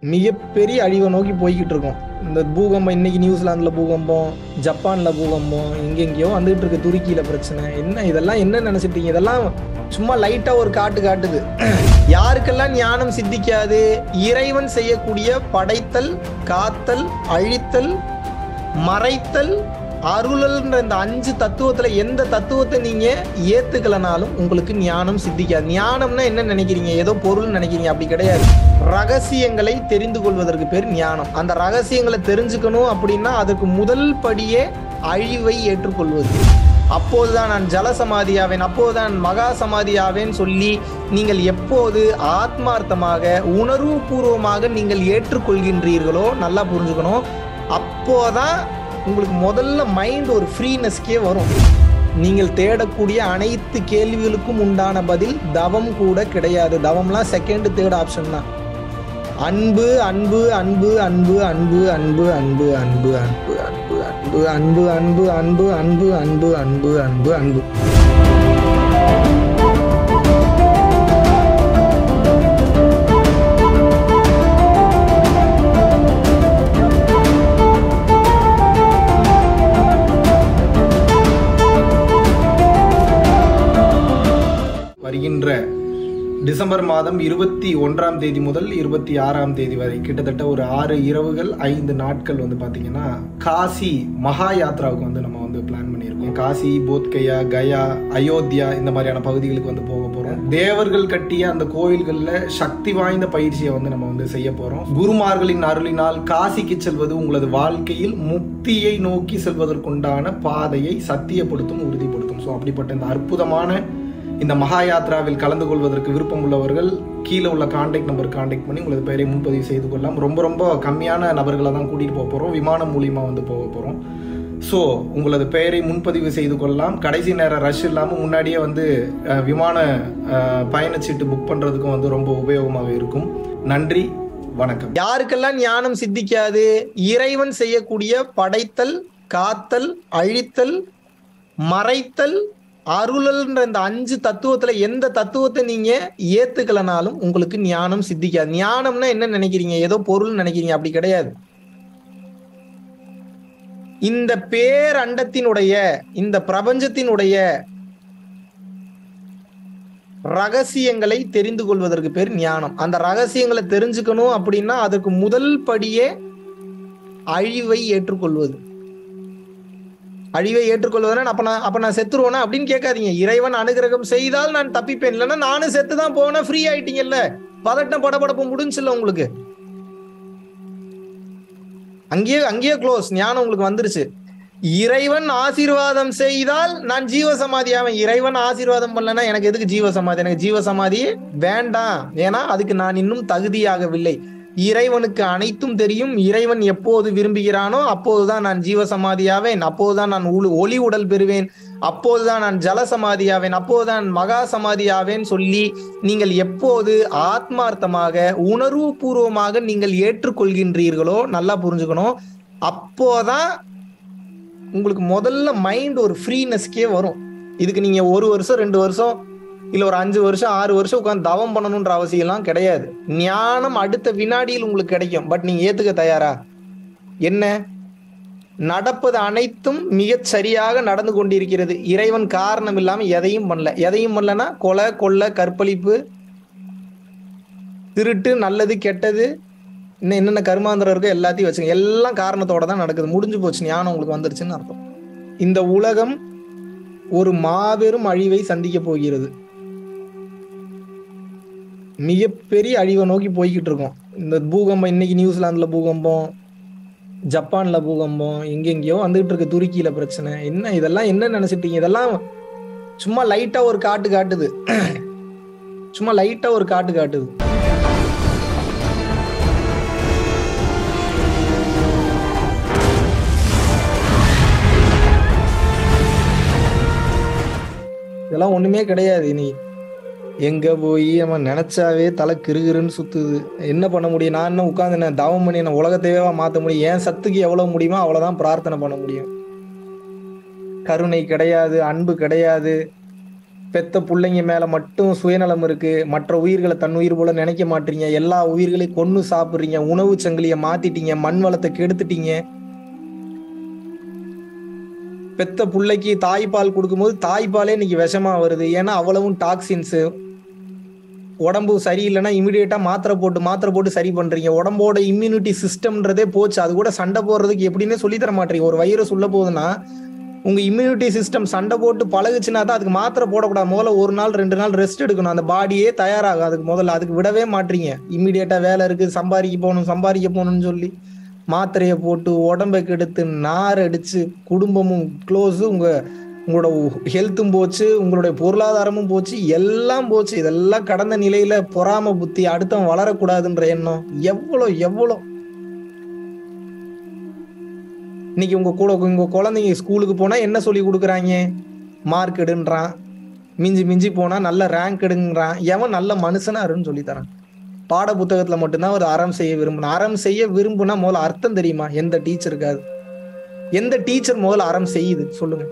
மிகப்பெரிய அழிவை நோக்கி போய்கிட்டு இருக்கோம் இந்த பூகம்பம் இன்னைக்கு நியூசிலாந்துல பூகம்பம் ஜப்பான்ல பூகம்பம் எங்கெங்கேயோ வந்துகிட்டு இருக்கு துருக்கியில பிரச்சனை என்ன இதெல்லாம் என்ன நினைச்சிட்டீங்க இதெல்லாம் சும்மா லைட்டா ஒரு காட்டு காட்டுது யாருக்கெல்லாம் ஞானம் சித்திக்காது இறைவன் செய்யக்கூடிய படைத்தல் காத்தல் அழித்தல் மறைத்தல் அருளல்ன்ற இந்த அஞ்சு தத்துவத்துல எந்த தத்துவத்தை நீங்க ஏத்துக்கலனாலும் உங்களுக்கு ஞானம் சித்திக்காது ஞானம்னா என்ன நினைக்கிறீங்க ஏதோ பொருள் நினைக்கிறீங்க அப்படி கிடையாது ரகசியங்களை தெரிந்து கொள்வதற்கு பேர் ஞானம் அந்த ரகசியங்களை தெரிஞ்சுக்கணும் அப்படின்னா அதுக்கு முதல் படியே அழிவை ஏற்றுக்கொள்வது அப்போதுதான் நான் ஜல சமாதியாவேன் அப்போதுதான் மகா சமாதியாவேன் சொல்லி நீங்கள் எப்போது ஆத்மார்த்தமாக உணர்வுபூர்வமாக நீங்கள் ஏற்றுக்கொள்கின்றீர்களோ நல்லா புரிஞ்சுக்கணும் அப்போதான் உங்களுக்கு முதல்ல மைண்ட் ஒரு ஃப்ரீனஸ்க்கே வரும் நீங்கள் தேடக்கூடிய அனைத்து கேள்விகளுக்கும் உண்டான பதில் தவம் கூட கிடையாது தவம்லாம் செகண்ட் தேர்ட் ஆப்ஷன் தான் அன்பு அன்பு அன்பு அன்பு அன்பு அன்பு அன்பு அன்பு அன்பு அன்பு அன்பு அன்பு அன்பு அன்பு அன்பு அன்பு அன்பு அன்பு அன்பு வருகின்ற டிசம்பர் மாதம் இருபத்தி ஒன்றாம் தேதி முதல் இருபத்தி ஆறாம் தேதி வரை கிட்டத்தட்ட ஒரு ஆறு இரவுகள் ஐந்து நாட்கள் வந்து பார்த்தீங்கன்னா காசி மகா யாத்ராவுக்கு வந்து நம்ம வந்து பிளான் பண்ணியிருக்கோம் காசி போத்கயா கயா அயோத்தியா இந்த மாதிரியான பகுதிகளுக்கு வந்து போக போகிறோம் தேவர்கள் கட்டிய அந்த கோயில்களில் சக்தி வாய்ந்த பயிற்சியை வந்து நம்ம வந்து செய்ய போகிறோம் குருமார்களின் அருளினால் காசிக்கு செல்வது உங்களது வாழ்க்கையில் முக்தியை நோக்கி செல்வதற்குண்டான பாதையை சத்தியப்படுத்தும் உறுதிப்படுத்தும் ஸோ அப்படிப்பட்ட இந்த அற்புதமான இந்த மகா யாத்ராவில் கலந்து கொள்வதற்கு விருப்பம் உள்ளவர்கள் கீழே உள்ள காண்டாக்ட் நம்பர் காண்டாக்ட் பண்ணி உங்களது பெயரை முன்பதிவு செய்து கொள்ளலாம் ரொம்ப ரொம்ப கம்மியான நபர்களை தான் கூட்டிகிட்டு போக போகிறோம் விமானம் மூலியமாக வந்து போக போகிறோம் ஸோ உங்களது பெயரை முன்பதிவு செய்து கொள்ளலாம் கடைசி நேரம் ரஷ் இல்லாமல் முன்னாடியே வந்து அஹ், விமான அஹ், பயணச்சீட்டு புக் பண்ணுறதுக்கும் வந்து ரொம்ப உபயோகமாக இருக்கும் நன்றி வணக்கம் யாருக்கெல்லாம் ஞானம் சித்திக்காது இறைவன் செய்யக்கூடிய படைத்தல் காத்தல் அழித்தல் மறைத்தல் அருளல்ன்ற இந்த அஞ்சு தத்துவத்துல எந்த தத்துவத்தை நீங்க ஏத்துக்கலனாலும் உங்களுக்கு ஞானம் சித்திக்காது ஞானம்னா என்ன நினைக்கிறீங்க ஏதோ பொருள் நினைக்கிறீங்க அப்படி கிடையாது இந்த பேரண்டத்தினுடைய இந்த பிரபஞ்சத்தினுடைய ரகசியங்களை தெரிந்து கொள்வதற்கு பேர் ஞானம் அந்த ரகசியங்களை தெரிஞ்சுக்கணும் அப்படின்னா அதற்கு முதல் படியே அழிவை ஏற்றுக்கொள்வது அழிவை ஏற்றுக்கொள்வதுனா அப்ப நான் அப்ப நான் செத்துருவேனா அப்படின்னு கேட்காதீங்க இறைவன் அனுகிரகம் செய்தால் நான் தப்பிப்பேன் இல்லைன்னா நானும் செத்து தான் போனேன் ஃப்ரீ ஆயிட்டீங்கல்ல பதட்டம் படபடப்பு முடிஞ்சுல உங்களுக்கு அங்கேயே அங்கேயே க்ளோஸ் ஞானம் உங்களுக்கு வந்துருச்சு இறைவன் ஆசீர்வாதம் செய்தால் நான் ஜீவசமாதியாவேன் இறைவன் ஆசீர்வாதம் பண்ணலன்னா எனக்கு எதுக்கு ஜீவசமாதி எனக்கு ஜீவசமாதி வேண்டாம் ஏன்னா அதுக்கு நான் இன்னும் தகுதியாகவில்லை இறைவனுக்கு அனைத்தும் தெரியும் இறைவன் எப்போது விரும்புகிறானோ அப்போதுதான் நான் ஜீவசமாதியாவேன் அப்போதுதான் நான் உளு- ஒளி உடல் பெறுவேன் அப்போதுதான் நான் ஜலசமாதியாவேன் அப்போதுதான் மகா சமாதியாவேன் சொல்லி நீங்கள் எப்போது ஆத்மார்த்தமாக உணர்வுபூர்வமாக நீங்கள் ஏற்றுக்கொள்கின்றீர்களோ நல்லா புரிஞ்சுக்கணும் அப்போதான் உங்களுக்கு முதல்ல மைண்ட் ஒரு ஃப்ரீனஸ்க்கே வரும் இதுக்கு நீங்க ஒரு வருஷம் ரெண்டு வருஷம் இல்ல ஒரு அஞ்சு வருஷம் ஆறு வருஷம் உட்காந்து தவம் பண்ணணுன்ற அவசியம்லாம் கிடையாது ஞானம் அடுத்த வினாடியில் உங்களுக்கு கிடைக்கும் பட் நீங்க ஏத்துக்க தயாரா என்ன நடப்பது அனைத்தும் மிகச் சரியாக நடந்து கொண்டிருக்கிறது இறைவன் காரணம் இல்லாம எதையும் பண்ணல எதையும் பண்ணலன்னா கொலை கொள்ளை கற்பழிப்பு திருட்டு நல்லது கெட்டது இன்னும் என்னென்ன கருமாந்திரம் இருக்கோ எல்லாத்தையும் வச்சுங்க எல்லாம் காரணத்தோட தான் நடக்குது முடிஞ்சு போச்சு ஞானம் உங்களுக்கு வந்துருச்சுன்னு அர்த்தம் இந்த உலகம் ஒரு மாபெரும் அழிவை சந்திக்க போகிறது மிகப்பெரிய அழிவை நோக்கி போய்கிட்டு இருக்கோம் இந்த பூகம்பம் இன்னைக்கு நியூசிலாந்துல பூகம்பம் ஜப்பான்ல பூகம்பம் எங்கெங்கேயோ வந்துகிட்டு இருக்கு துருக்கியில பிரச்சனை என்ன இதெல்லாம் என்ன நினைச்சிட்டீங்க இதெல்லாம் சும்மா லைட்டா ஒரு காட்டு காட்டுது சும்மா லைட்டா ஒரு காட்டு காட்டுது இதெல்லாம் ஒண்ணுமே கிடையாது இனி எங்க போய் நம்ம நினைச்சாவே தலை கிருகிருன்னு சுத்துது என்ன பண்ண முடியும் நான் என்ன உட்காந்து என்ன தவம் பண்ணி என்ன உலகத்தையே மாத்த முடியும் என் சத்துக்கு எவ்வளவு முடியுமோ அவ்வளவுதான் பிரார்த்தனை பண்ண முடியும் கருணை கிடையாது அன்பு கிடையாது பெத்த பிள்ளைங்க மேல மட்டும் சுயநலம் இருக்கு மற்ற உயிர்களை தன் உயிர் போல நினைக்க மாட்டீங்க எல்லா உயிர்களையும் கொன்னு சாப்பிடுறீங்க உணவு சங்கிலிய மாத்திட்டீங்க மண் வளத்தை கெடுத்துட்டீங்க பெத்த பிள்ளைக்கு தாய்ப்பால் கொடுக்கும்போது தாய்ப்பாலே இன்னைக்கு விஷமா வருது ஏன்னா அவ்வளவும் டாக்ஸின்ஸ் உடம்பு சரியில்லைன்னா இமிடியேட்டா மாத்திரை போட்டு மாத்திரை போட்டு சரி பண்றீங்க உடம்போட இம்யூனிட்டி சிஸ்டம்ன்றதே போச்சு அது கூட சண்டை போடுறதுக்கு எப்படின்னே சொல்லி தர மாட்டீங்க ஒரு வைரஸ் உள்ள போகுதுன்னா உங்க இம்யூனிட்டி சிஸ்டம் சண்டை போட்டு பழகுச்சுன்னா தான் அதுக்கு மாத்திரை போடக்கூடாது முதல்ல ஒரு நாள் ரெண்டு நாள் ரெஸ்ட் எடுக்கணும் அந்த பாடியே தயாராகும் அதுக்கு முதல்ல அதுக்கு விடவே மாட்டீங்க இம்மிடியேட்டா வேலை இருக்கு சம்பாதிக்க போகணும் சம்பாதிக்க போகணும்னு சொல்லி மாத்திரையை போட்டு உடம்பை கெடுத்து நார் அடிச்சு குடும்பமும் க்ளோஸு உங்க உங்களோட ஹெல்த்தும் போச்சு உங்களுடைய பொருளாதாரமும் போச்சு எல்லாம் போச்சு இதெல்லாம் கடந்த நிலையில பொறாம புத்தி அடுத்தவன் வளரக்கூடாதுன்ற எண்ணம் எவ்வளோ எவ்வளோ இன்னைக்கு உங்க கூட உங்க குழந்தைங்க ஸ்கூலுக்கு போனா என்ன சொல்லி கொடுக்குறாங்க மார்க் எடுன்றான் மிஞ்சி மிஞ்சி போனா நல்ல ரேங்க் எடுங்கிறான் எவன் நல்ல மனுஷனா இருன்னு சொல்லி தரான் பாட புத்தகத்துல மட்டும்தான் ஒரு அறம் செய்ய விரும்பணும் அறம் செய்ய விரும்புனா முதல்ல அர்த்தம் தெரியுமா எந்த டீச்சருக்கு அது எந்த டீச்சர் முதல்ல அறம் செய்யுது சொல்லுங்க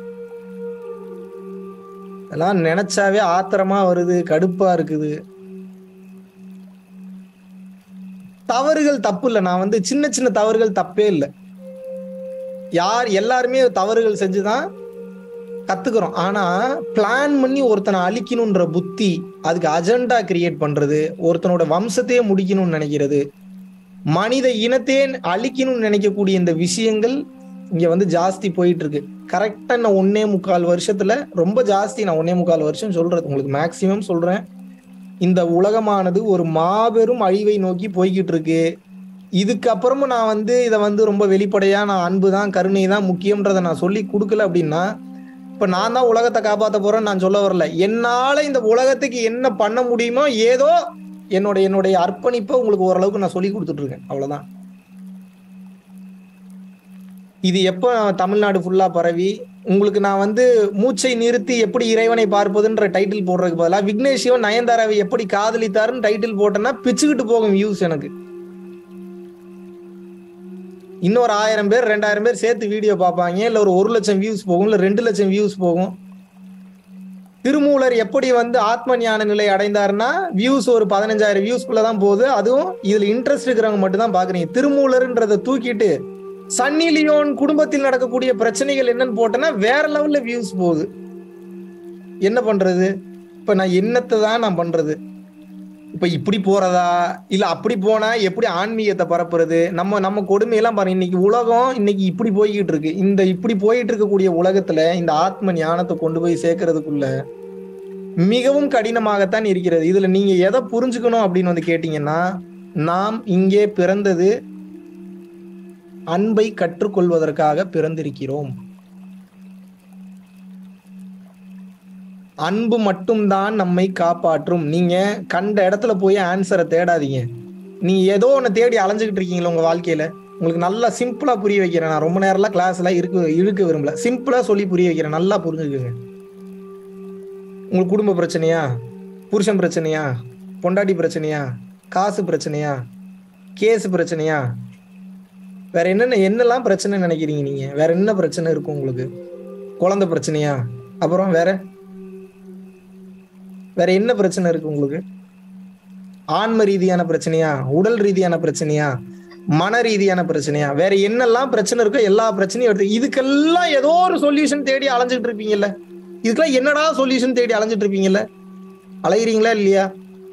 அதெல்லாம் நினைச்சாவே ஆத்திரமா வருது கடுப்பா இருக்குது தவறுகள் தப்பு இல்லை நான் வந்து சின்ன சின்ன தவறுகள் தப்பே இல்லை யார் எல்லாருமே தவறுகள் செஞ்சுதான் கத்துக்கிறோம் ஆனா பிளான் பண்ணி ஒருத்தனை அழிக்கணும்ன்ற புத்தி அதுக்கு அஜெண்டா கிரியேட் பண்றது ஒருத்தனோட வம்சத்தையே முடிக்கணும்னு நினைக்கிறது மனித இனத்தையே அழிக்கணும்னு நினைக்கக்கூடிய இந்த விஷயங்கள் இங்க வந்து ஜாஸ்தி போயிட்டு இருக்கு கரெக்டா நான் ஒன்னே முக்கால் வருஷத்துல ரொம்ப ஜாஸ்தி நான் ஒன்னே முக்கால் வருஷம் சொல்றது உங்களுக்கு மேக்சிமம் சொல்றேன் இந்த உலகமானது ஒரு மாபெரும் அழிவை நோக்கி போய்கிட்டு இருக்கு இதுக்கப்புறமும் நான் வந்து இதை வந்து ரொம்ப வெளிப்படையா நான் அன்பு தான் கருணை தான் முக்கியம்ன்றதை நான் சொல்லி கொடுக்கல அப்படின்னா இப்ப நான் தான் உலகத்தை காப்பாத்த போறேன்னு நான் சொல்ல வரல என்னால இந்த உலகத்துக்கு என்ன பண்ண முடியுமோ ஏதோ என்னோட என்னுடைய அர்ப்பணிப்பை உங்களுக்கு ஓரளவுக்கு நான் சொல்லி கொடுத்துட்டு இருக்கேன் அவ்வளவுதான் இது எப்போ தமிழ்நாடு ஃபுல்லா பரவி உங்களுக்கு நான் வந்து மூச்சை நிறுத்தி எப்படி இறைவனை பார்ப்பதுன்ற டைட்டில் போடுறதுக்கு பதிலாக விக்னேஷ் சிவன் நயன்தாராவை எப்படி காதலித்தாருன்னு டைட்டில் போட்டேன்னா பிச்சுக்கிட்டு போகும் வியூஸ் எனக்கு இன்னொரு ஆயிரம் பேர் ரெண்டாயிரம் பேர் சேர்த்து வீடியோ பார்ப்பாங்க இல்ல ஒரு ஒரு லட்சம் வியூஸ் போகும் இல்ல ரெண்டு லட்சம் வியூஸ் போகும் திருமூலர் எப்படி வந்து ஆத்ம ஞான நிலை அடைந்தாருன்னா வியூஸ் ஒரு பதினஞ்சாயிரம் வியூஸ்க்குள்ள தான் போகுது அதுவும் இதுல இன்ட்ரெஸ்ட் இருக்கிறவங்க மட்டும் தான் பாக்குறீங்க திருமூலர்ன்றதை தூக்கிட்டு சன்னி லியோன் குடும்பத்தில் நடக்கக்கூடிய பிரச்சனைகள் என்னன்னு போட்டேன்னா வேற லெவல்ல வியூஸ் போகுது என்ன பண்றது இப்ப நான் என்னத்தை தான் நான் பண்றது இப்ப இப்படி போறதா இல்ல அப்படி போனா எப்படி ஆன்மீகத்தை பரப்புறது நம்ம நம்ம கொடுமையெல்லாம் பாருங்க இன்னைக்கு உலகம் இன்னைக்கு இப்படி போய்கிட்டு இருக்கு இந்த இப்படி போயிட்டு இருக்கக்கூடிய உலகத்துல இந்த ஆத்ம ஞானத்தை கொண்டு போய் சேர்க்கறதுக்குள்ள மிகவும் கடினமாகத்தான் இருக்கிறது இதுல நீங்க எதை புரிஞ்சுக்கணும் அப்படின்னு வந்து கேட்டீங்கன்னா நாம் இங்கே பிறந்தது அன்பை கற்றுக்கொள்வதற்காக பிறந்திருக்கிறோம் அன்பு மட்டும்தான் நம்மை காப்பாற்றும் நீங்க கண்ட இடத்துல போய் ஆன்சரை தேடாதீங்க நீ ஏதோ ஒன்று தேடி அலைஞ்சுக்கிட்டு இருக்கீங்களா உங்க வாழ்க்கையில உங்களுக்கு நல்லா சிம்பிளா புரிய வைக்கிறேன் நான் ரொம்ப நேரம்லாம் கிளாஸ்ல இருக்க இழுக்க விரும்பல சிம்பிளா சொல்லி புரிய வைக்கிறேன் நல்லா புரிஞ்சுக்குங்க உங்களுக்கு குடும்ப பிரச்சனையா புருஷன் பிரச்சனையா பொண்டாட்டி பிரச்சனையா காசு பிரச்சனையா கேஸ் பிரச்சனையா வேற என்னென்ன என்னெல்லாம் பிரச்சனை நினைக்கிறீங்க நீங்க வேற என்ன பிரச்சனை இருக்கும் உங்களுக்கு குழந்தை பிரச்சனையா அப்புறம் வேற வேற என்ன பிரச்சனை இருக்கு உங்களுக்கு ஆன்ம ரீதியான பிரச்சனையா உடல் ரீதியான பிரச்சனையா மன ரீதியான பிரச்சனையா வேற என்னெல்லாம் பிரச்சனை இருக்கோ எல்லா பிரச்சனையும் எடுத்து இதுக்கெல்லாம் ஏதோ ஒரு சொல்யூஷன் தேடி அலைஞ்சிட்டு இருப்பீங்கல்ல இதுக்கெல்லாம் என்னடா சொல்யூஷன் தேடி அலைஞ்சிட்டு இருப்பீங்கல்ல அலைகிறீங்களா இல்லையா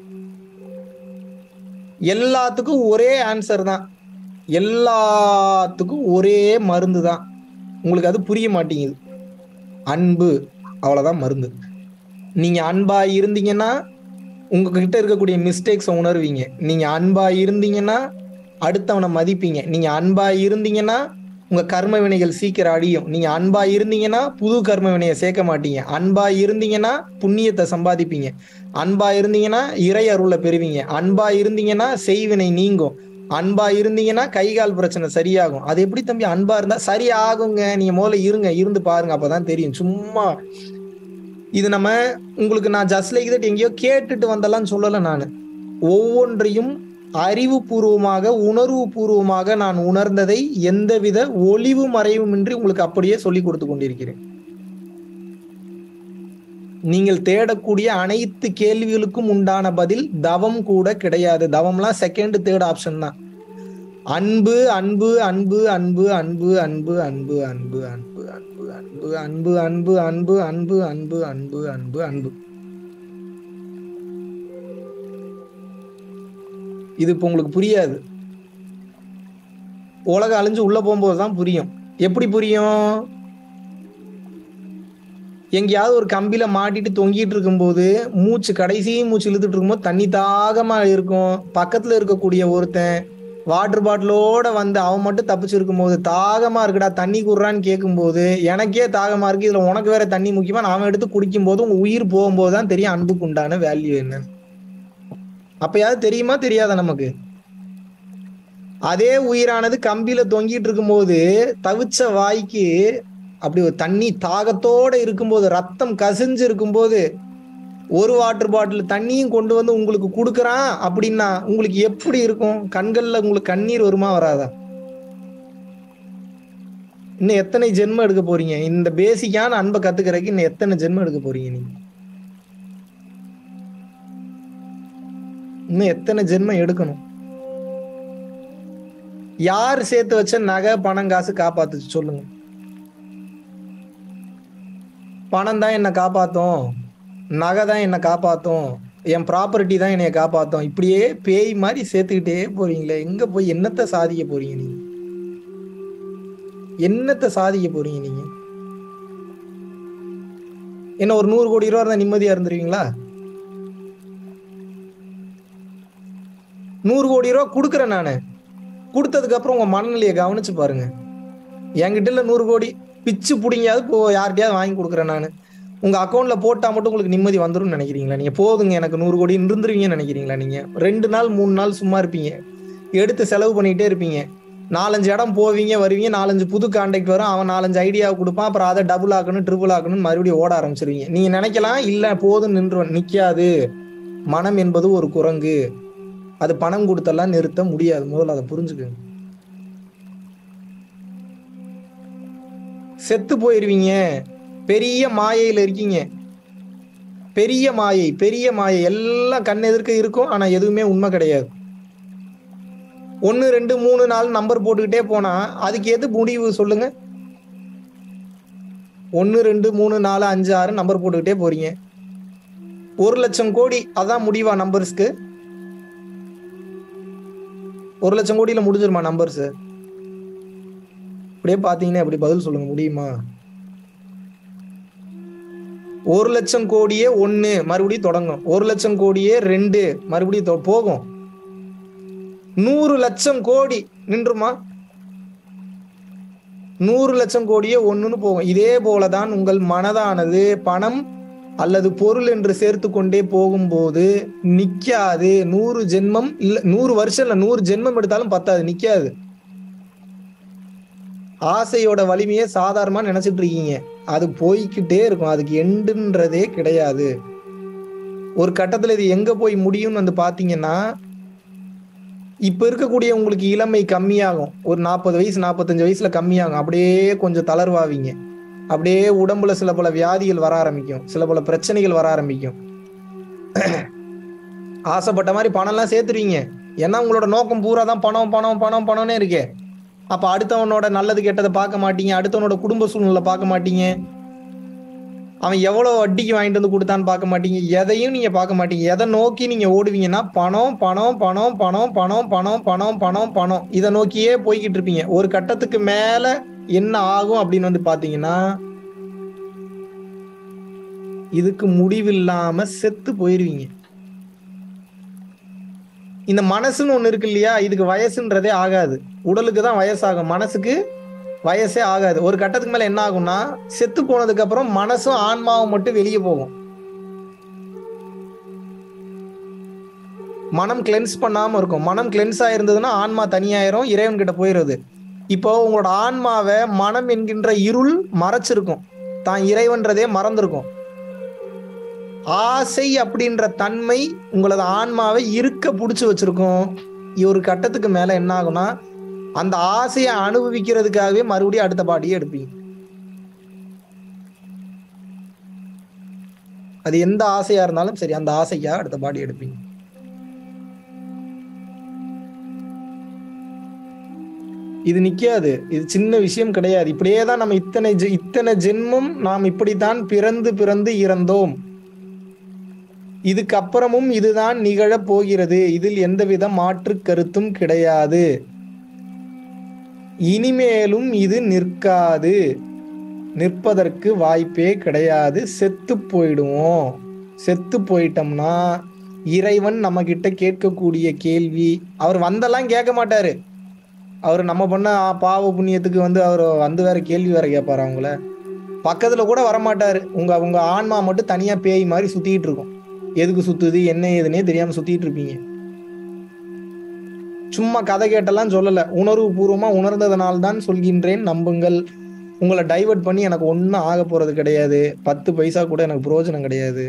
எல்லாத்துக்கும் ஒரே ஆன்சர் தான் எல்லாத்துக்கும் ஒரே மருந்து தான் உங்களுக்கு அது புரிய மாட்டேங்குது அன்பு அவ்வளவுதான் மருந்து நீங்க அன்பா இருந்தீங்கன்னா உங்ககிட்ட இருக்கக்கூடிய மிஸ்டேக்ஸை உணர்வீங்க நீங்க அன்பா இருந்தீங்கன்னா அடுத்தவனை மதிப்பீங்க நீங்க அன்பா இருந்தீங்கன்னா உங்க கர்ம வினைகள் சீக்கிரம் அழியும் நீங்க அன்பா இருந்தீங்கன்னா புது கர்ம வினையை சேர்க்க மாட்டீங்க அன்பா இருந்தீங்கன்னா புண்ணியத்தை சம்பாதிப்பீங்க அன்பா இருந்தீங்கன்னா இறை அருளை பெறுவீங்க அன்பா இருந்தீங்கன்னா செய்வினை நீங்கும் அன்பா இருந்தீங்கன்னா கை கால் பிரச்சனை சரியாகும் அது எப்படி தம்பி அன்பா இருந்தா சரி ஆகுங்க நீங்க முதல்ல இருங்க இருந்து பாருங்க அப்பதான் தெரியும் சும்மா இது நம்ம உங்களுக்கு நான் ஜஸ்ட் லைக் தட் எங்கேயோ கேட்டுட்டு வந்தெல்லாம் சொல்லல நான் ஒவ்வொன்றையும் அறிவுபூர்வமாக உணர்வு பூர்வமாக நான் உணர்ந்ததை எந்தவித ஒளிவு மறைவுமின்றி உங்களுக்கு அப்படியே சொல்லி கொடுத்து கொண்டிருக்கிறேன் நீங்கள் தேடக்கூடிய அனைத்து கேள்விகளுக்கும் உண்டான பதில் தவம் கூட கிடையாது தவம்லாம் செகண்ட் தேர்ட் ஆப்ஷன் தான் அன்பு அன்பு அன்பு அன்பு அன்பு அன்பு அன்பு அன்பு அன்பு அன்பு அன்பு அன்பு அன்பு அன்பு அன்பு அன்பு அன்பு அன்பு அன்பு இது இப்போ உங்களுக்கு புரியாது உலகம் அழிஞ்சு உள்ள போகும்போது தான் புரியும் எப்படி புரியும் எங்கேயாவது ஒரு கம்பியில மாட்டிட்டு தொங்கிட்டு இருக்கும்போது மூச்சு கடைசி மூச்சு இழுத்துட்டு இருக்கும்போது தண்ணி தாகமா இருக்கும் பக்கத்துல இருக்கக்கூடிய ஒருத்தன் வாட்டர் பாட்டிலோட வந்து அவன் மட்டும் தப்பிச்சிருக்கும் போது தாகமா இருக்குடா தண்ணி குடுறான்னு கேட்கும்போது எனக்கே தாகமா இருக்கு இதுல உனக்கு வேற தண்ணி முக்கியமா நான் அவன் எடுத்து குடிக்கும் போது உங்க உயிர் போகும்போது தான் தெரியும் அன்புக்கு உண்டான வேல்யூ என்ன அப்பயாவது தெரியுமா தெரியாதா நமக்கு அதே உயிரானது கம்பியில தொங்கிட்டு இருக்கும்போது தவிச்ச வாய்க்கு அப்படி ஒரு தண்ணி தாகத்தோட இருக்கும்போது ரத்தம் கசிஞ்சு இருக்கும்போது ஒரு வாட்டர் பாட்டில் தண்ணியும் கொண்டு வந்து உங்களுக்கு கொடுக்குறான் அப்படின்னா உங்களுக்கு எப்படி இருக்கும் கண்கள்ல உங்களுக்கு கண்ணீர் வருமா வராதா இன்னும் எத்தனை ஜென்மம் எடுக்க போறீங்க இந்த பேசிக்கான அன்பை கத்துக்கிறதுக்கு இன்னும் எத்தனை ஜென்மம் எடுக்க போறீங்க நீங்க இன்னும் எத்தனை ஜென்மம் எடுக்கணும் யார் சேர்த்து வச்ச நகை பணம் காசு காப்பாத்துச்சு சொல்லுங்க பணம் தான் என்னை காப்பாத்தும் நகை தான் என்னை காப்பாத்தும் என் ப்ராப்பர்ட்டி தான் என்னைய காப்பாத்தும் இப்படியே பேய் மாதிரி சேர்த்துக்கிட்டே போறீங்களே எங்க போய் என்னத்தை சாதிக்க போறீங்க நீங்க என்னத்தை சாதிக்க போறீங்க நீங்க என்ன ஒரு நூறு கோடி ரூபா இருந்தா நிம்மதியா இருந்துருவீங்களா நூறு கோடி ரூபா கொடுக்குறேன் நானு கொடுத்ததுக்கு அப்புறம் உங்க மனநிலையை கவனிச்சு பாருங்க என்கிட்ட இல்ல நூறு கோடி பிச்சு பிடிங்காது போ யார்கிட்டயாவது வாங்கி கொடுக்குறேன் நான் உங்க அக்கௌண்ட்ல போட்டா மட்டும் உங்களுக்கு நிம்மதி வந்துரும்னு நினைக்கிறீங்களா நீங்க போதுங்க எனக்கு நூறு கோடி இருந்துருவீங்கன்னு நினைக்கிறீங்களா நீங்க ரெண்டு நாள் மூணு நாள் சும்மா இருப்பீங்க எடுத்து செலவு பண்ணிக்கிட்டே இருப்பீங்க நாலஞ்சு இடம் போவீங்க வருவீங்க நாலஞ்சு புது கான்டாக்ட் வரும் அவன் நாலஞ்சு ஐடியா கொடுப்பான் அப்புறம் அதை டபுள் ஆக்கணும் ட்ரிபிள் ஆக்கணும் மறுபடியும் ஓட ஆரம்பிச்சிருவீங்க நீங்க நினைக்கலாம் இல்ல போதும் நின்று நிக்காது மனம் என்பது ஒரு குரங்கு அது பணம் கொடுத்தெல்லாம் நிறுத்த முடியாது முதல்ல அதை புரிஞ்சுக்கங்க செத்து போயிருவீங்க பெரிய மாயையில இருக்கீங்க பெரிய மாயை பெரிய மாயை எல்லாம் கண் எதிர்க்க இருக்கும் ஆனா எதுவுமே உண்மை கிடையாது ஒன்னு ரெண்டு மூணு நாலு நம்பர் போட்டுக்கிட்டே போனா அதுக்கு எது முடிவு சொல்லுங்க ஒன்னு ரெண்டு மூணு நாலு அஞ்சு ஆறு நம்பர் போட்டுக்கிட்டே போறீங்க ஒரு லட்சம் கோடி அதான் முடிவா நம்பர்ஸ்க்கு ஒரு லட்சம் கோடியில முடிஞ்சிருமா நம்பர்ஸ் அப்படியே பாத்தீங்கன்னா எப்படி பதில் சொல்லுங்க முடியுமா ஒரு லட்சம் கோடியே ஒண்ணு மறுபடியும் தொடங்கும் ஒரு லட்சம் கோடியே ரெண்டு மறுபடியும் தொ- போகும் நூறு லட்சம் கோடி நின்றுமா நூறு லட்சம் கோடியே ஒண்ணுன்னு போகும் இதே போலதான் உங்கள் மனதானது பணம் அல்லது பொருள் என்று சேர்த்து கொண்டே போகும்போது நிக்காது நூறு ஜென்மம் இல்ல நூறு வருஷம் இல்ல நூறு ஜென்மம் எடுத்தாலும் பத்தாது நிக்காது ஆசையோட வலிமையை சாதாரணமா நினைச்சிட்டு இருக்கீங்க அது போய்க்கிட்டே இருக்கும் அதுக்கு எண்டுன்றதே கிடையாது ஒரு கட்டத்துல இது எங்க போய் முடியும்னு வந்து பாத்தீங்கன்னா இப்ப இருக்கக்கூடிய உங்களுக்கு இளமை கம்மியாகும் ஒரு நாற்பது வயசு நாற்பத்தஞ்சு வயசுல கம்மியாகும் அப்படியே கொஞ்சம் தளர்வாவீங்க அப்படியே உடம்புல சில பல வியாதிகள் வர ஆரம்பிக்கும் சில பல பிரச்சனைகள் வர ஆரம்பிக்கும் ஆசைப்பட்ட மாதிரி பணம்லாம் சேர்த்துருவீங்க ஏன்னா உங்களோட நோக்கம் பூரா தான் பணம் பணம் பணம் பணம்னே இருக்கே அப்ப அடுத்தவனோட நல்லது கெட்டதை பார்க்க மாட்டீங்க அடுத்தவனோட குடும்ப சூழ்நிலை பார்க்க மாட்டீங்க அவன் எவ்வளவு வட்டிக்கு வாங்கிட்டு வந்து கொடுத்தான்னு பார்க்க மாட்டீங்க எதையும் நீங்க பார்க்க மாட்டீங்க எதை நோக்கி நீங்க ஓடுவீங்கன்னா பணம் பணம் பணம் பணம் பணம் பணம் பணம் பணம் பணம் இதை நோக்கியே போய்கிட்டு இருப்பீங்க ஒரு கட்டத்துக்கு மேல என்ன ஆகும் அப்படின்னு வந்து பாத்தீங்கன்னா இதுக்கு முடிவில்லாம செத்து போயிருவீங்க இந்த மனசுன்னு ஒண்ணு இருக்கு இல்லையா இதுக்கு வயசுன்றதே ஆகாது உடலுக்கு தான் வயசாகும் மனசுக்கு வயசே ஆகாது ஒரு கட்டத்துக்கு மேல என்ன ஆகும்னா செத்து போனதுக்கு அப்புறம் மனசும் ஆன்மாவும் மட்டும் வெளியே போகும் மனம் கிளென்ஸ் பண்ணாம இருக்கும் மனம் கிளென்ஸ் ஆயிருந்ததுன்னா ஆன்மா தனியாயிரும் இறைவன் கிட்ட போயிருது இப்போ உங்களோட ஆன்மாவை மனம் என்கின்ற இருள் மறைச்சிருக்கும் தான் இறைவன்றதே மறந்திருக்கும் ஆசை அப்படின்ற தன்மை உங்களது ஆன்மாவை இருக்க புடிச்சு வச்சிருக்கும் ஒரு கட்டத்துக்கு மேல என்ன ஆகும்னா அந்த ஆசையை அனுபவிக்கிறதுக்காகவே மறுபடியும் அடுத்த பாடியே எடுப்பீங்க அது எந்த ஆசையா இருந்தாலும் சரி அந்த ஆசையா அடுத்த பாடி எடுப்பீங்க இது நிக்காது இது சின்ன விஷயம் கிடையாது இப்படியே தான் நம்ம இத்தனை ஜெ- இத்தனை ஜென்மம் நாம் இப்படித்தான் பிறந்து பிறந்து இறந்தோம் இதுக்கப்புறமும் இதுதான் நிகழப் போகிறது இதில் எந்தவித மாற்று கருத்தும் கிடையாது இனிமேலும் இது நிற்காது நிற்பதற்கு வாய்ப்பே கிடையாது செத்து போயிடுவோம் செத்து போயிட்டோம்னா இறைவன் நம்ம கிட்ட கேட்கக்கூடிய கேள்வி அவர் வந்தெல்லாம் கேட்க மாட்டாரு அவர் நம்ம பண்ண பாவ புண்ணியத்துக்கு வந்து அவர் வந்து வேற கேள்வி வேற கேட்பாரு அவங்கள பக்கத்துல கூட வரமாட்டாரு உங்க உங்க ஆன்மா மட்டும் தனியா பேய் மாதிரி சுத்திட்டு இருக்கும் எதுக்கு சுத்துது என்ன ஏதுன்னே தெரியாம சுத்திட்டு இருப்பீங்க சும்மா கதை கேட்டெல்லாம் சொல்லல உணர்வு பூர்வமா உணர்ந்ததனால் தான் சொல்கின்றேன் நம்புங்கள் உங்களை டைவர்ட் பண்ணி எனக்கு ஒன்றும் ஆக போறது கிடையாது பத்து பைசா கூட எனக்கு பிரயோஜனம் கிடையாது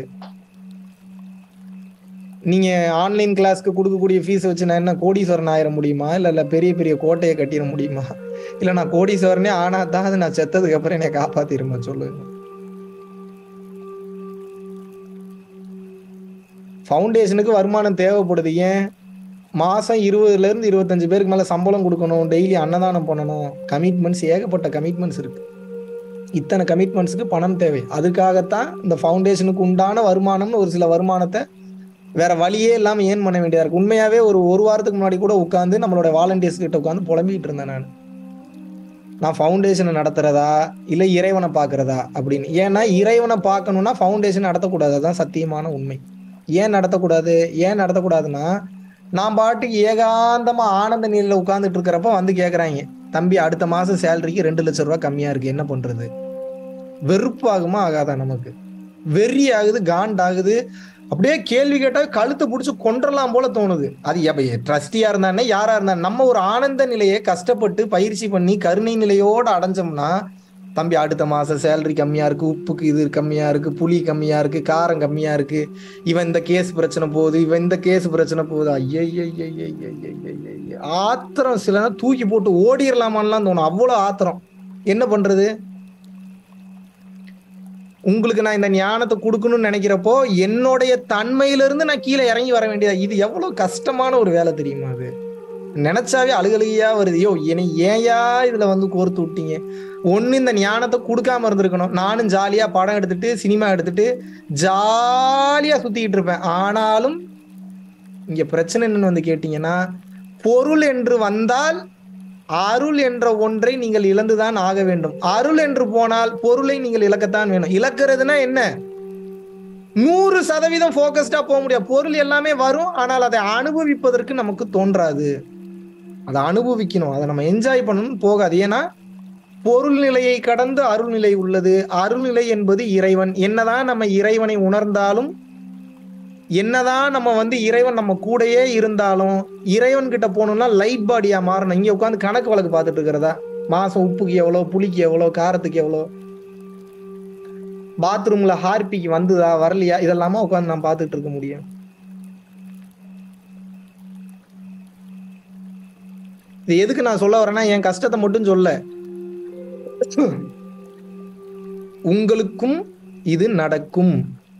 நீங்க ஆன்லைன் கிளாஸ்க்கு கொடுக்கக்கூடிய ஃபீஸ் வச்சு நான் என்ன கோடீஸ்வரன் ஆயிட முடியுமா இல்ல இல்ல பெரிய பெரிய கோட்டையை கட்டிட முடியுமா இல்ல நான் கோடீஸ்வரனே ஆனா தான் அது நான் செத்ததுக்கு அப்புறம் என்னை காப்பாத்திருமா சொல்லுங்க ஃபவுண்டேஷனுக்கு வருமானம் தேவைப்படுது ஏன் மாசம் இருபதுல இருந்து இருபத்தஞ்சு பேருக்கு மேல சம்பளம் கொடுக்கணும் டெய்லி அன்னதானம் பண்ணணும் கமிட்மெண்ட்ஸ் ஏகப்பட்ட கமிட்மெண்ட்ஸ் இருக்கு இத்தனை கமிட்மெண்ட்ஸ்க்கு பணம் தேவை அதுக்காகத்தான் இந்த ஃபவுண்டேஷனுக்கு உண்டான வருமானம்னு ஒரு சில வருமானத்தை வேற வழியே இல்லாம ஏன் பண்ண வேண்டியதா இருக்கு உண்மையாவே ஒரு ஒரு வாரத்துக்கு முன்னாடி கூட உட்காந்து நம்மளோட வாலண்டியர்ஸ் கிட்ட உட்காந்து புலம்பிட்டு இருந்தேன் நான் நான் ஃபவுண்டேஷனை நடத்துறதா இல்லை இறைவனை பார்க்கறதா அப்படின்னு ஏன்னா இறைவனை பார்க்கணும்னா ஃபவுண்டேஷன் நடத்தக்கூடாது அதான் சத்தியமான உண்மை ஏன் நடத்தக்கூடாது ஏன் நடத்தக்கூடாதுன்னா நான் பாட்டுக்கு ஏகாந்தமா ஆனந்த நிலையில உட்கார்ந்துட்டு இருக்கிறப்ப வந்து கேக்குறாங்க தம்பி அடுத்த மாசம் சேலரிக்கு ரெண்டு லட்சம் ரூபாய் கம்மியா இருக்கு என்ன பண்றது வெறுப்பாகுமா ஆகாதா நமக்கு வெறி ஆகுது காண்டாகுது அப்படியே கேள்வி கேட்டா கழுத்தை பிடிச்சி கொன்றலாம் போல தோணுது அது எப்ப ட்ரஸ்டியா இருந்தானே யாரா இருந்தா நம்ம ஒரு ஆனந்த நிலையை கஷ்டப்பட்டு பயிற்சி பண்ணி கருணை நிலையோட அடைஞ்சோம்னா தம்பி அடுத்த மாசம் சேலரி கம்மியா இருக்கு உப்புக்கு இது கம்மியா இருக்கு புளி கம்மியா இருக்கு காரம் கம்மியா இருக்கு இவன் இந்த கேஸ் பிரச்சனை போகுது இவன் இந்த கேஸ் பிரச்சனை போகுது ஐய ஆத்திரம் சில நேரம் தூக்கி போட்டு ஓடிடலாமான்லாம் தோணும் அவ்வளவு ஆத்திரம் என்ன பண்றது உங்களுக்கு நான் இந்த ஞானத்தை கொடுக்கணும்னு நினைக்கிறப்போ என்னுடைய தன்மையிலிருந்து நான் கீழே இறங்கி வர வேண்டியதா இது எவ்வளவு கஷ்டமான ஒரு வேலை தெரியுமா அது நினைச்சாவே அழுகழுகையா வருது யோ என்னை ஏயா இதுல வந்து கோர்த்து விட்டீங்க ஒண்ணு இந்த ஞானத்தை கொடுக்காம இருந்திருக்கணும் நானும் ஜாலியா படம் எடுத்துட்டு சினிமா எடுத்துட்டு ஜாலியா சுத்திக்கிட்டு இருப்பேன் ஆனாலும் இங்க பிரச்சனை என்னன்னு வந்து கேட்டீங்கன்னா பொருள் என்று வந்தால் அருள் என்ற ஒன்றை நீங்கள் இழந்துதான் ஆக வேண்டும் அருள் என்று போனால் பொருளை நீங்கள் இழக்கத்தான் வேணும் இழக்கிறதுனா என்ன நூறு சதவீதம் போக்கஸ்டா போக முடியாது பொருள் எல்லாமே வரும் ஆனால் அதை அனுபவிப்பதற்கு நமக்கு தோன்றாது அதை அனுபவிக்கணும் அதை நம்ம என்ஜாய் பண்ணணும் போகாது ஏன்னா பொருள் நிலையை கடந்து அருள்நிலை உள்ளது அருள்நிலை என்பது இறைவன் என்னதான் நம்ம இறைவனை உணர்ந்தாலும் என்னதான் நம்ம வந்து இறைவன் நம்ம கூடயே இருந்தாலும் இறைவன் கிட்ட போகணும்னா லைட் பாடியா மாறணும் இங்க உட்காந்து கணக்கு வழக்கு பார்த்துட்டு இருக்கிறதா மாசம் உப்புக்கு எவ்வளோ புளிக்கு எவ்வளோ காரத்துக்கு எவ்வளோ பாத்ரூம்ல ஹார்பிக்கு வந்துதா வரலையா இதெல்லாமா உட்காந்து நான் பார்த்துட்டு இருக்க முடியும் இது எதுக்கு நான் சொல்ல வரேன்னா என் கஷ்டத்தை மட்டும் சொல்ல உங்களுக்கும் இது நடக்கும்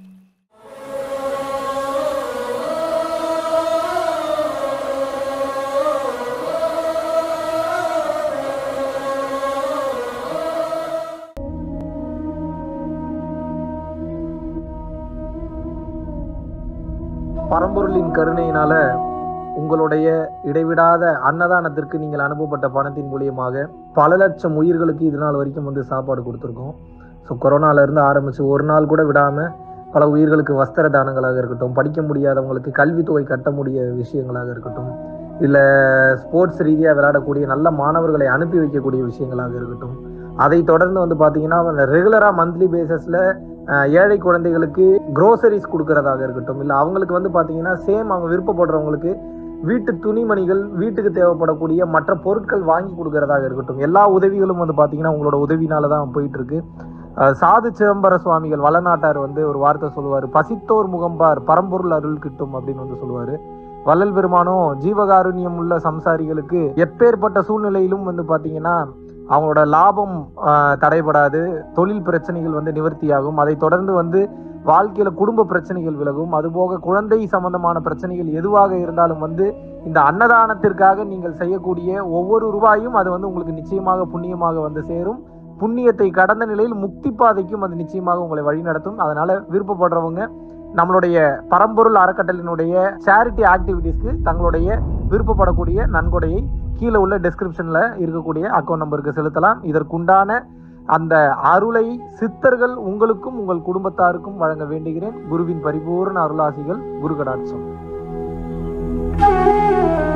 பரம்பொருளின் கருணையினால உங்களுடைய இடைவிடாத அன்னதானத்திற்கு நீங்கள் அனுப்பப்பட்ட பணத்தின் மூலியமாக பல லட்சம் உயிர்களுக்கு இது நாள் வரைக்கும் வந்து சாப்பாடு கொடுத்துருக்கோம் ஸோ கொரோனால இருந்து ஆரம்பிச்சு ஒரு நாள் கூட விடாம பல உயிர்களுக்கு வஸ்திர தானங்களாக இருக்கட்டும் படிக்க முடியாதவங்களுக்கு கல்வித்தொகை கட்ட முடிய விஷயங்களாக இருக்கட்டும் இல்லை ஸ்போர்ட்ஸ் ரீதியாக விளையாடக்கூடிய நல்ல மாணவர்களை அனுப்பி வைக்கக்கூடிய விஷயங்களாக இருக்கட்டும் அதை தொடர்ந்து வந்து பார்த்தீங்கன்னா ரெகுலராக மந்த்லி பேசிஸில் ஏழை குழந்தைகளுக்கு க்ரோசரிஸ் கொடுக்கறதாக இருக்கட்டும் இல்லை அவங்களுக்கு வந்து பார்த்தீங்கன்னா சேம் அவங்க விருப்பப்படுறவங்களுக்கு வீட்டு துணிமணிகள் வீட்டுக்கு தேவைப்படக்கூடிய மற்ற பொருட்கள் வாங்கி கொடுக்கறதாக இருக்கட்டும் எல்லா உதவிகளும் வந்து பார்த்தீங்கன்னா உங்களோட உதவினால தான் போயிட்டு இருக்கு அஹ் சாது சிதம்பர சுவாமிகள் வளநாட்டார் வந்து ஒரு வார்த்தை சொல்லுவார் பசித்தோர் முகம்பார் பரம்பொருள் அருள் கிட்டும் அப்படின்னு வந்து சொல்லுவார் வள்ளல் பெருமானும் ஜீவகாருண்யம் உள்ள சம்சாரிகளுக்கு எப்பேற்பட்ட சூழ்நிலையிலும் வந்து பார்த்தீங்கன்னா அவங்களோட லாபம் ஆஹ், தடைபடாது தொழில் பிரச்சனைகள் வந்து நிவர்த்தியாகும் அதை தொடர்ந்து வந்து வாழ்க்கையில குடும்ப பிரச்சனைகள் விலகும் அதுபோக குழந்தை சம்பந்தமான பிரச்சனைகள் எதுவாக இருந்தாலும் வந்து இந்த அன்னதானத்திற்காக நீங்கள் செய்யக்கூடிய ஒவ்வொரு ரூபாயும் அது வந்து உங்களுக்கு நிச்சயமாக புண்ணியமாக வந்து சேரும் புண்ணியத்தை கடந்த நிலையில் முக்தி பாதைக்கும் அது நிச்சயமாக உங்களை வழிநடத்தும் அதனால விருப்பப்படுறவங்க நம்மளுடைய பரம்பொருள் அறக்கட்டளினுடைய சேரிட்டி ஆக்டிவிட்டீஸ்க்கு தங்களுடைய விருப்பப்படக்கூடிய நன்கொடையை கீழே உள்ள டெஸ்கிரிப்ஷன்ல இருக்கக்கூடிய அக்கௌண்ட் நம்பருக்கு செலுத்தலாம் இதற்குண்டான அந்த அருளை சித்தர்கள் உங்களுக்கும் உங்கள் குடும்பத்தாருக்கும் வழங்க வேண்டுகிறேன் குருவின் பரிபூர்ண அருளாசிகள் குரு கடாட்சம்